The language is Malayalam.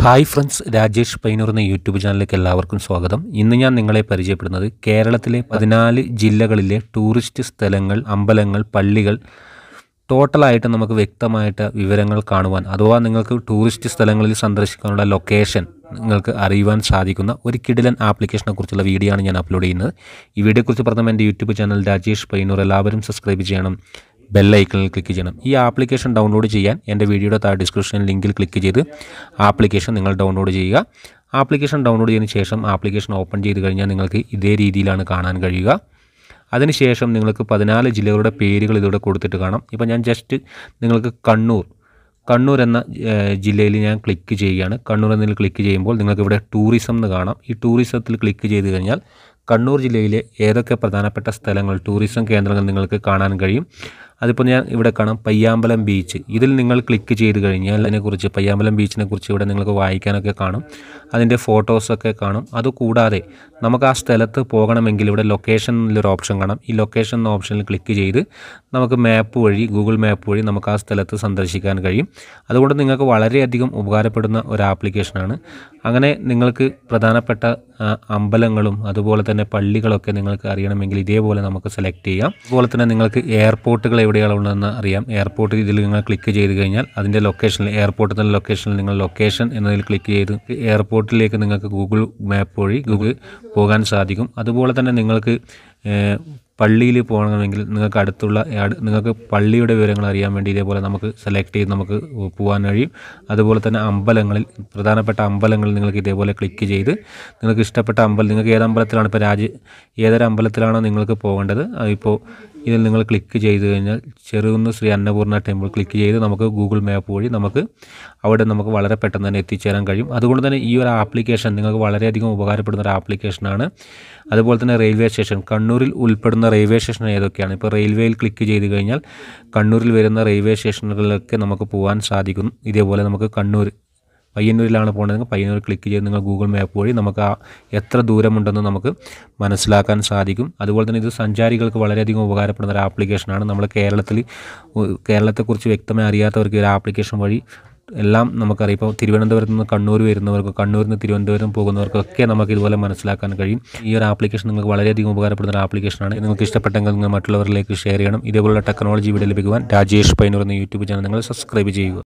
ഹായ് ഫ്രണ്ട്സ് രാജേഷ് പൈനൂർ എന്ന യൂട്യൂബ് ചാനലിലേക്ക് എല്ലാവർക്കും സ്വാഗതം ഇന്ന് ഞാൻ നിങ്ങളെ പരിചയപ്പെടുന്നത് കേരളത്തിലെ പതിനാല് ജില്ലകളിലെ ടൂറിസ്റ്റ് സ്ഥലങ്ങൾ അമ്പലങ്ങൾ പള്ളികൾ ടോട്ടലായിട്ട് നമുക്ക് വ്യക്തമായിട്ട് വിവരങ്ങൾ കാണുവാൻ അഥവാ നിങ്ങൾക്ക് ടൂറിസ്റ്റ് സ്ഥലങ്ങളിൽ സന്ദർശിക്കാനുള്ള ലൊക്കേഷൻ നിങ്ങൾക്ക് അറിയുവാൻ സാധിക്കുന്ന ഒരു കിടിലൻ ആപ്ലിക്കേഷനെ കുറിച്ചുള്ള വീഡിയോ ആണ് ഞാൻ അപ്ലോഡ് ചെയ്യുന്നത് ഈ വീഡിയോയെക്കുറിച്ച് പറഞ്ഞാൽ എൻ്റെ യൂട്യൂബ് ചാനൽ രാജേഷ് പൈനൂർ എല്ലാവരും സബ്സ്ക്രൈബ് ചെയ്യണം ബെല്ലൈക്കണിൽ ക്ലിക്ക് ചെയ്യണം ഈ ആപ്ലിക്കേഷൻ ഡൗൺലോഡ് ചെയ്യാൻ എൻ്റെ വീഡിയോയുടെ താഴെ ഡിസ്ക്രിപ്ഷൻ ലിങ്കിൽ ക്ലിക്ക് ചെയ്ത് ആപ്ലിക്കേഷൻ നിങ്ങൾ ഡൗൺലോഡ് ചെയ്യുക ആപ്ലിക്കേഷൻ ഡൗൺലോഡ് ചെയ്തതിന് ശേഷം ആപ്ലിക്കേഷൻ ഓപ്പൺ ചെയ്ത് കഴിഞ്ഞാൽ നിങ്ങൾക്ക് ഇതേ രീതിയിലാണ് കാണാൻ കഴിയുക അതിനുശേഷം നിങ്ങൾക്ക് പതിനാല് ജില്ലകളുടെ പേരുകൾ ഇതിവിടെ കൊടുത്തിട്ട് കാണാം ഇപ്പോൾ ഞാൻ ജസ്റ്റ് നിങ്ങൾക്ക് കണ്ണൂർ കണ്ണൂർ എന്ന ഏഹ്, ജില്ലയിൽ ഞാൻ ക്ലിക്ക് ചെയ്യുകയാണ് കണ്ണൂർ എന്നതിൽ ക്ലിക്ക് ചെയ്യുമ്പോൾ നിങ്ങൾക്ക് ഇവിടെ ടൂറിസം എന്ന് കാണാം ഈ ടൂറിസത്തിൽ ക്ലിക്ക് ചെയ്ത് കഴിഞ്ഞാൽ കണ്ണൂർ ജില്ലയിലെ ഏതൊക്കെ പ്രധാനപ്പെട്ട സ്ഥലങ്ങൾ ടൂറിസം കേന്ദ്രങ്ങൾ നിങ്ങൾക്ക് കാണാൻ കഴിയും അതിപ്പോൾ ഞാൻ ഇവിടെ കാണാം പയ്യാമ്പലം ബീച്ച് ഇതിൽ നിങ്ങൾ ക്ലിക്ക് ചെയ്ത് കഴിഞ്ഞാൽ അതിനെക്കുറിച്ച് പയ്യാമ്പലം ബീച്ചിനെ കുറിച്ച് ഇവിടെ നിങ്ങൾക്ക് വായിക്കാനൊക്കെ കാണും അതിൻ്റെ ഫോട്ടോസൊക്കെ കാണും അതുകൂടാതെ നമുക്ക് ആ സ്ഥലത്ത് പോകണമെങ്കിൽ ഇവിടെ ലൊക്കേഷൻ എന്നൊരു ഓപ്ഷൻ കാണാം ഈ ലൊക്കേഷൻ എന്ന ഓപ്ഷനിൽ ക്ലിക്ക് ചെയ്ത് നമുക്ക് മാപ്പ് വഴി ഗൂഗിൾ മാപ്പ് വഴി നമുക്ക് ആ സ്ഥലത്ത് സന്ദർശിക്കാൻ കഴിയും അതുകൊണ്ട് നിങ്ങൾക്ക് വളരെയധികം ഉപകാരപ്പെടുന്ന ഒരു ആപ്ലിക്കേഷനാണ് അങ്ങനെ നിങ്ങൾക്ക് പ്രധാനപ്പെട്ട ആ, അമ്പലങ്ങളും അതുപോലെ തന്നെ പള്ളികളൊക്കെ നിങ്ങൾക്ക് അറിയണമെങ്കിൽ ഇതേപോലെ നമുക്ക് സെലക്ട് ചെയ്യാം അതുപോലെ തന്നെ നിങ്ങൾക്ക് എയർപോർട്ടുകൾ എവിടെയാണുള്ളതെന്ന് അറിയാം എയർപോർട്ട് ഇതിൽ നിങ്ങൾ ക്ലിക്ക് ചെയ്ത് കഴിഞ്ഞാൽ അതിൻ്റെ ലൊക്കേഷനിൽ എയർപോർട്ട് എന്ന ലൊക്കേഷനിൽ നിങ്ങൾ ലൊക്കേഷൻ എന്നതിൽ ക്ലിക്ക് ചെയ്ത് എയർപോർട്ടിലേക്ക് നിങ്ങൾക്ക് ഗൂഗിൾ മാപ്പ് വഴി ഗൂഗിൾ പോകാൻ സാധിക്കും അതുപോലെ തന്നെ നിങ്ങൾക്ക് ഏഹ്, പള്ളിയിൽ പോകണമെങ്കിൽ നിങ്ങൾക്ക് അടുത്തുള്ള അട്- നിങ്ങൾക്ക് പള്ളിയുടെ വിവരങ്ങൾ അറിയാൻ വേണ്ടി ഇതേപോലെ നമുക്ക് സെലക്ട് ചെയ്ത് നമുക്ക് പോകാൻ കഴിയും അതുപോലെ തന്നെ അമ്പലങ്ങളിൽ പ്രധാനപ്പെട്ട അമ്പലങ്ങളിൽ നിങ്ങൾക്ക് ഇതേപോലെ ക്ലിക്ക് ചെയ്ത് നിങ്ങൾക്ക് ഇഷ്ടപ്പെട്ട അമ്പലം നിങ്ങൾക്ക് ഏത് അമ്പലത്തിലാണ് ഇപ്പോൾ രാജ്യ ഏതൊരു അമ്പലത്തിലാണോ നിങ്ങൾക്ക് പോകേണ്ടത് ഇപ്പോൾ ഇതിൽ നിങ്ങൾ ക്ലിക്ക് ചെയ്ത് കഴിഞ്ഞാൽ ചെറുകുന്ന് ശ്രീ അന്നപൂർണ്ണ ടെമ്പിൾ ക്ലിക്ക് ചെയ്ത് നമുക്ക് ഗൂഗിൾ മാപ്പ് വഴി നമുക്ക് അവിടെ നമുക്ക് വളരെ പെട്ടെന്ന് തന്നെ എത്തിച്ചേരാൻ കഴിയും അതുകൊണ്ട് തന്നെ ഈ ഒരു ആപ്ലിക്കേഷൻ നിങ്ങൾക്ക് വളരെയധികം ഉപകാരപ്പെടുന്ന ഒരു ആപ്ലിക്കേഷനാണ് അതുപോലെ തന്നെ റെയിൽവേ സ്റ്റേഷൻ കണ്ണൂരിൽ ഉൾപ്പെടുന്ന റെയിൽവേ സ്റ്റേഷൻ ഏതൊക്കെയാണ് ഇപ്പോൾ റെയിൽവേയിൽ ക്ലിക്ക് ചെയ്ത് കഴിഞ്ഞാൽ കണ്ണൂരിൽ വരുന്ന റെയിൽവേ സ്റ്റേഷനുകളിലൊക്കെ നമുക്ക് പോകാൻ സാധിക്കും ഇതേപോലെ നമുക്ക് കണ്ണൂർ പയ്യന്നൂരിലാണ് പോകേണ്ടതെങ്കിൽ പയ്യന്നൂർ ക്ലിക്ക് ചെയ്ത് നിങ്ങൾ ഗൂഗിൾ മാപ്പ് വഴി നമുക്ക് ആ എത്ര ദൂരമുണ്ടെന്ന് നമുക്ക് മനസ്സിലാക്കാൻ സാധിക്കും അതുപോലെ തന്നെ ഇത് സഞ്ചാരികൾക്ക് വളരെയധികം ഉപകാരപ്പെടുന്ന ഒരു ആപ്ലിക്കേഷനാണ് നമ്മൾ കേരളത്തിൽ ഉ- കേരളത്തെക്കുറിച്ച് വ്യക്തമായി അറിയാത്തവർക്ക് ഈ ഒരു ആപ്ലിക്കേഷൻ വഴി എല്ലാം നമുക്കറിയാം ഇപ്പോൾ തിരുവനന്തപുരത്ത് നിന്ന് കണ്ണൂർ വരുന്നവർക്ക് കണ്ണൂരിൽ നിന്ന് തിരുവനന്തപുരം പോകുന്നവർക്കൊക്കെ നമുക്ക് ഇതുപോലെ മനസ്സിലാക്കാൻ കഴിയും ഈ ഒരു ആപ്ലിക്കേഷൻ നിങ്ങൾക്ക് വളരെയധികം ഉപകാരപ്പെടുന്ന ഒരു ആപ്ലിക്കേഷനാണ് നിങ്ങൾക്ക് ഇഷ്ടപ്പെട്ടെങ്കിൽ നിങ്ങൾ മറ്റുള്ളവരിലേക്ക് ഷെയർ ചെയ്യണം ഇതേപോലുള്ള ടെക്നോളജി വീഡിയോ ലഭിക്കുവാൻ രാജേഷ് പൈനൂർ എന്ന യൂട്യൂബ് ചാനൽ നിങ്ങൾ സബ്സ്ക്രൈബ് ചെയ്യുക